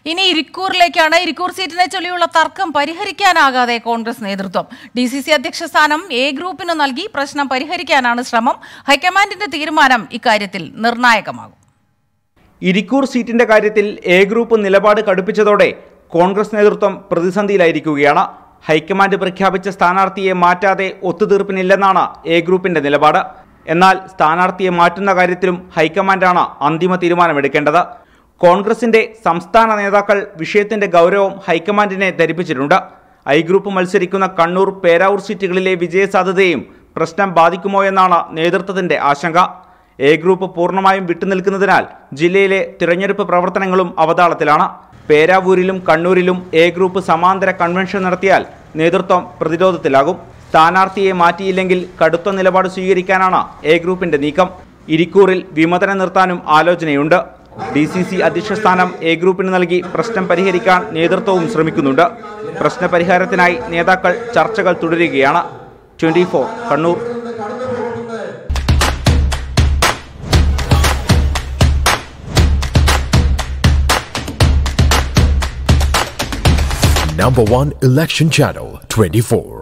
ഇനി ഇരിക്കൂറിലേക്കാണ് ഇരിക്കൂർ സീറ്റിനെ ചൊല്ലിയുള്ള തർക്കം പരിഹരിക്കാനാകാതെ കോൺഗ്രസ് നേതൃത്വം ഡി സി സി അധ്യക്ഷ സ്ഥാനം എ ഗ്രൂപ്പിന് നൽകി പ്രശ്നം പരിഹരിക്കാനാണ് ശ്രമം ഹൈക്കമാൻഡിന്റെ തീരുമാനം ഇക്കാര്യത്തിൽ നിർണായകമാകും ഇരിക്കൂർ സീറ്റിന്റെ കാര്യത്തിൽ എ ഗ്രൂപ്പ് നിലപാട് കടുപ്പിച്ചതോടെ കോൺഗ്രസ് നേതൃത്വം പ്രതിസന്ധിയിലായിരിക്കുകയാണ് ഹൈക്കമാൻഡ് പ്രഖ്യാപിച്ച സ്ഥാനാർത്ഥിയെ മാറ്റാതെ ഒത്തുതീർപ്പിനില്ലെന്നാണ് എ ഗ്രൂപ്പിന്റെ നിലപാട് എന്നാൽ സ്ഥാനാർത്ഥിയെ മാറ്റുന്ന കാര്യത്തിലും ഹൈക്കമാൻഡാണ് അന്തിമ തീരുമാനമെടുക്കേണ്ടത് കോൺഗ്രസിന്റെ സംസ്ഥാന നേതാക്കൾ വിഷയത്തിന്റെ ഗൗരവം ഹൈക്കമാൻഡിനെ ധരിപ്പിച്ചിട്ടുണ്ട് ഐ ഗ്രൂപ്പ് മത്സരിക്കുന്ന കണ്ണൂർ പേരാവൂർ സീറ്റുകളിലെ വിജയസാധ്യതയും പ്രശ്നം ബാധിക്കുമോ എന്നാണ് നേതൃത്വത്തിന്റെ ആശങ്ക എ ഗ്രൂപ്പ് പൂർണ്ണമായും വിട്ടുനിൽക്കുന്നതിനാൽ ജില്ലയിലെ തിരഞ്ഞെടുപ്പ് പ്രവർത്തനങ്ങളും അവതാളത്തിലാണ് പേരാവൂരിലും കണ്ണൂരിലും എ ഗ്രൂപ്പ് സമാന്തര കൺവെൻഷൻ നടത്തിയാൽ നേതൃത്വം പ്രതിരോധത്തിലാകും സ്ഥാനാർത്ഥിയെ മാറ്റിയില്ലെങ്കിൽ കടുത്ത നിലപാട് സ്വീകരിക്കാനാണ് എ ഗ്രൂപ്പിന്റെ നീക്കം ഇരിക്കൂറിൽ വിമതനെ നിർത്താനും ആലോചനയുണ്ട് ഡി സി സി അധ്യക്ഷ സ്ഥാനം എ ഗ്രൂപ്പിന് നൽകി പ്രശ്നം പരിഹരിക്കാൻ നേതൃത്വവും ശ്രമിക്കുന്നുണ്ട് പ്രശ്നപരിഹാരത്തിനായി നേതാക്കൾ ചർച്ചകൾ തുടരുകയാണ് twenty Kannur Number one election channel 24.